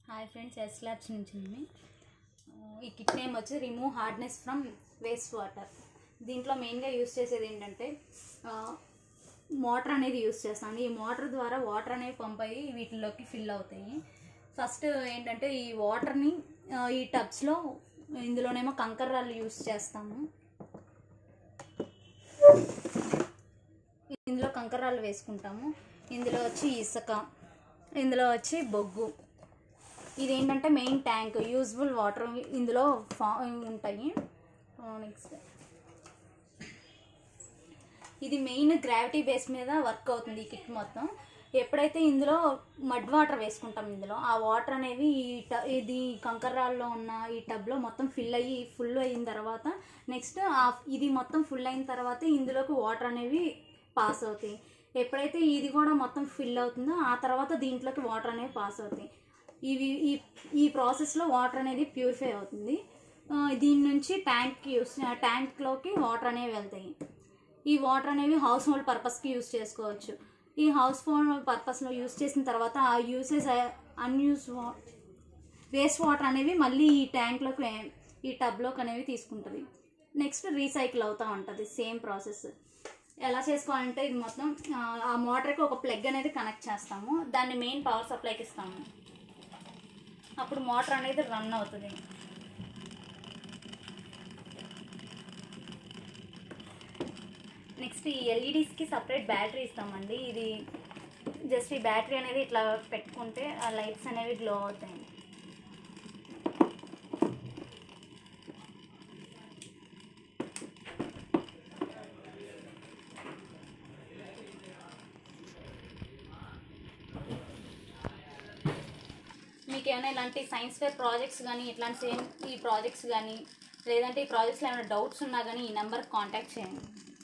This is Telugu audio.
హాయ్ ఫ్రెండ్స్ ఎస్ ల్యాబ్స్ నుంచి ఉంది. ఆ, ఈ కిట్ నేమ్ వచ్చి remove hardness from waste water దీంట్లో మెయిన్గా యూస్ చేసేది ఏంటంటే మోటార్ అనేది యూస్ చేస్తాను ఈ మోటార్ ద్వారా వాటర్ అనేవి పంప్ అయ్యి వీటిలోకి ఫిల్ అవుతాయి ఫస్ట్ ఏంటంటే ఈ వాటర్ని ఆ, ఈ టబ్స్లో ఇందులోనేమో కంకర రాళ్ళు యూస్ చేస్తాము ఇందులో కంకరాలు వేసుకుంటాము ఇందులో వచ్చి ఇసుక ఇందులో వచ్చి బొగ్గు ఇది ఏంటంటే మెయిన్ ట్యాంక్ యూజ్ఫుల్ వాటర్ ఇందులో ఫా ఉంటాయి నెక్స్ట్ ఇది మెయిన్ గ్రావిటీ బేస్ మీద వర్క్ అవుతుంది ఈ కిట్ మొత్తం ఎప్పుడైతే ఇందులో మడ్ వాటర్ వేసుకుంటాం ఇందులో ఆ వాటర్ అనేవి ఈ ట ఇది కంకర్రాల్లో ఉన్న ఈ టబ్లో మొత్తం ఫిల్ అయ్యి ఫుల్ అయిన తర్వాత నెక్స్ట్ ఆ ఇది మొత్తం ఫుల్ అయిన తర్వాత ఇందులోకి వాటర్ అనేవి పాస్ అవుతాయి ఎప్పుడైతే ఇది కూడా మొత్తం ఫిల్ అవుతుందో ఆ తర్వాత దీంట్లోకి వాటర్ అనేవి పాస్ అవుతాయి ఇవి ఈ ఈ ప్రాసెస్లో వాటర్ అనేది ప్యూరిఫై అవుతుంది ఆ, దీని నుంచి ట్యాంక్కి యూస్ ట్యాంక్లోకి వాటర్ అనేవి వెళ్తాయి ఈ వాటర్ అనేవి హౌస్ హోల్డ్ పర్పస్కి యూస్ చేసుకోవచ్చు ఈ హౌస్ హోల్డ్ పర్పస్లో యూస్ చేసిన తర్వాత ఆ యూసేజ్ అన్యూస్ వేస్ట్ వాటర్ అనేవి మళ్ళీ ఈ ట్యాంక్లోకి ఈ టబ్లోకి అనేవి తీసుకుంటుంది నెక్స్ట్ రీసైకిల్ అవుతూ ఉంటుంది సేమ్ ప్రాసెస్ ఎలా చేసుకోవాలంటే ఇది మొత్తం ఆ, ఆ మోటార్కి ఒక ప్లగ్ అనేది కనెక్ట్ చేస్తాము దాన్ని మెయిన్ పవర్ సప్లైకి ఇస్తాము అప్పుడు మోటార్ అనేది రన్ అవుతుంది నెక్స్ట్ ఈ ఎల్ఈడీస్కి సపరేట్ బ్యాటరీ ఇస్తామండి ఇది జస్ట్ ఈ బ్యాటరీ అనేది ఇట్లా పెట్టుకుంటే ఆ లైట్స్ అనేవి గ్లో అవుతాయి మీకు ఏమైనా ఇలాంటి సైన్స్ ఫేర్ ప్రాజెక్ట్స్ కానీ ఇట్లాంటి సేమ్ ఈ ప్రాజెక్ట్స్ కానీ లేదంటే ఈ ప్రాజెక్ట్స్లో ఏమైనా డౌట్స్ ఉన్నా కానీ ఈ నెంబర్కి కాంటాక్ట్ చేయండి